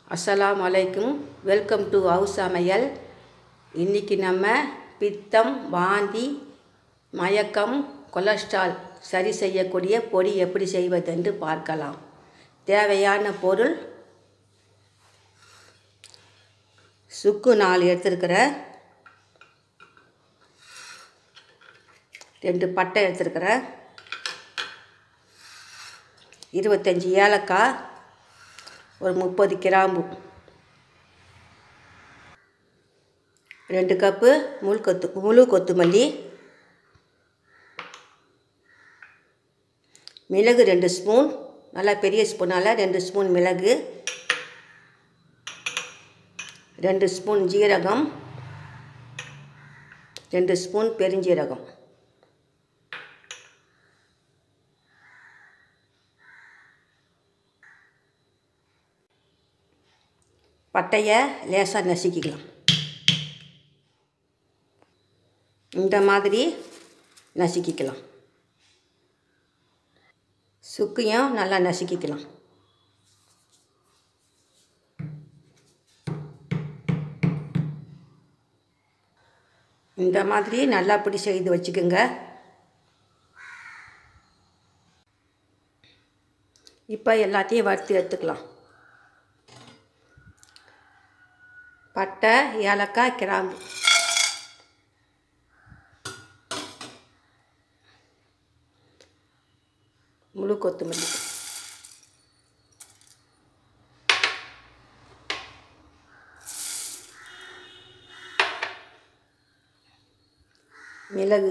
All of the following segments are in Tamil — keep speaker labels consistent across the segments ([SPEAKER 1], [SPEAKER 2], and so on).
[SPEAKER 1] அஸ்ஸலாமு அலைக்கும் வெல்கம் டு ஹவுஸ் சமையல் இன்றைக்கி நம்ம பித்தம் வாந்தி மயக்கம் கொலஸ்ட்ரால் சரி செய்யக்கூடிய பொடி எப்படி செய்வதென்று பார்க்கலாம் தேவையான பொருள் சுக்கு நாலு எடுத்துருக்கிறேன் ரெண்டு பட்டை எடுத்துருக்கிறேன் இருபத்தஞ்சி ஏலக்காய் ஒரு முப்பது கிராம்பு ரெண்டு கப்பு முழு கொத்து முழு கொத்தமல்லி மிளகு ரெண்டு ஸ்பூன் நல்லா பெரிய ஸ்பூனால் ரெண்டு ஸ்பூன் மிளகு ரெண்டு ஸ்பூன் ஜீரகம் ரெண்டு ஸ்பூன் பெருஞ்சீரகம் பட்டையை லேசாக நசுக்கிக்கலாம் இந்த மாதிரி நசுக்கிக்கலாம் சுக்கையும் நல்லா நசுக்கிக்கலாம் இந்த மாதிரி நல்லா பிடி செய்து வச்சுக்கோங்க இப்போ எல்லாத்தையும் வறுத்து எடுத்துக்கலாம் பட்டை ஏலக்காய் கிராம்பு முழு கொத்தமல்லி மிளகு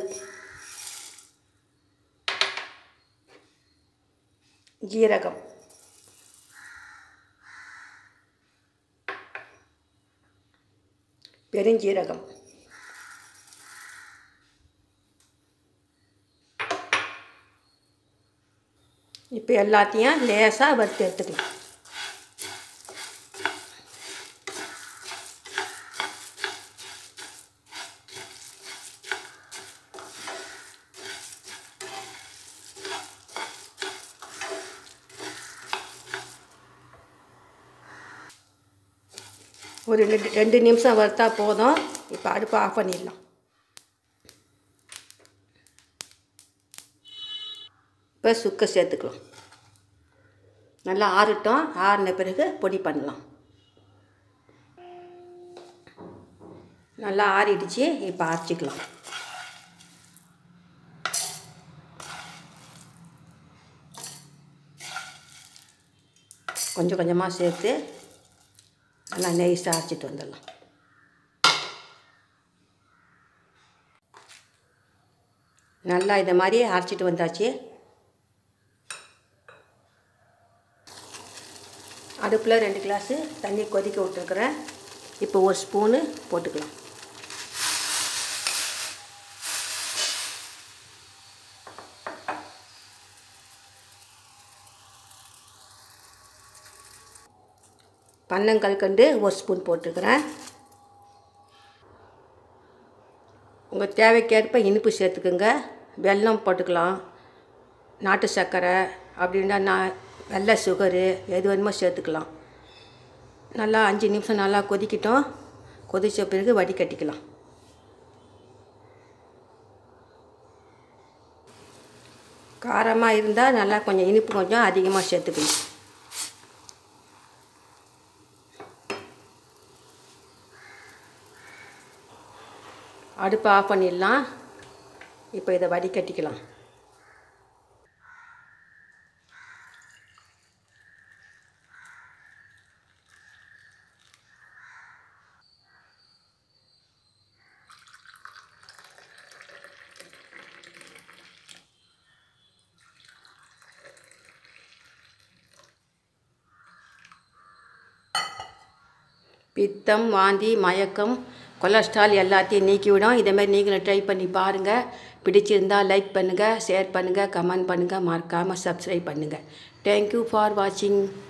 [SPEAKER 1] ஜீரகம் பெருஞ்சீரகம் இப்போ எல்லாத்தையும் லேசாக வறுத்து எடுத்துக்கலாம் ஒரு ரெண்டு ரெண்டு நிமிஷம் வறுத்தா போதும் இப்போ அடுப்பை ஆஃப் பண்ணிடலாம் இப்போ சுக்கை சேர்த்துக்கலாம் நல்லா ஆறட்டும் ஆறின பிறகு பொடி பண்ணலாம் நல்லா ஆறிடுச்சு இப்போ அரைச்சிக்கலாம் கொஞ்சம் கொஞ்சமாக சேர்த்து நல்லா நெய்ஸாக அரைச்சிட்டு வந்துடலாம் நல்லா இதை மாதிரி அரைச்சிட்டு வந்தாச்சு அடுப்பில் ரெண்டு கிளாஸு தண்ணி கொதிக்க விட்டுருக்குறேன் இப்போ ஒரு ஸ்பூனு போட்டுக்கலாம் பன்னங்கல்கண்டு ஒரு ஸ்பூன் போட்டுக்கிறேன் உங்கள் தேவைக்கேற்ப இனிப்பு சேர்த்துக்குங்க வெல்லம் போட்டுக்கலாம் நாட்டு சர்க்கரை அப்படின்னா நான் வெள்ளை சுகரு எது வேணுமோ சேர்த்துக்கலாம் நல்லா அஞ்சு நிமிஷம் நல்லா கொதிக்கட்டும் கொதித்த பிறகு வடிகட்டிக்கலாம் காரமாக இருந்தால் நல்லா கொஞ்சம் இனிப்பு கொஞ்சம் அதிகமாக சேர்த்துக்கணும் அடுப்பை ஆஃப் பண்ணிடலாம் இப்போ இதை வடிகட்டிக்கலாம் பித்தம் வாந்தி மயக்கம் கொலஸ்ட்ரால் எல்லாத்தையும் நீக்கிவிடும் இதேமாதிரி நீங்களும் ட்ரை பண்ணி பாருங்கள் பிடிச்சிருந்தால் லைக் பண்ணுங்கள் ஷேர் பண்ணுங்கள் கமெண்ட் பண்ணுங்கள் மறக்காமல் சப்ஸ்கிரைப் பண்ணுங்கள் தேங்க்யூ ஃபார் வாட்சிங்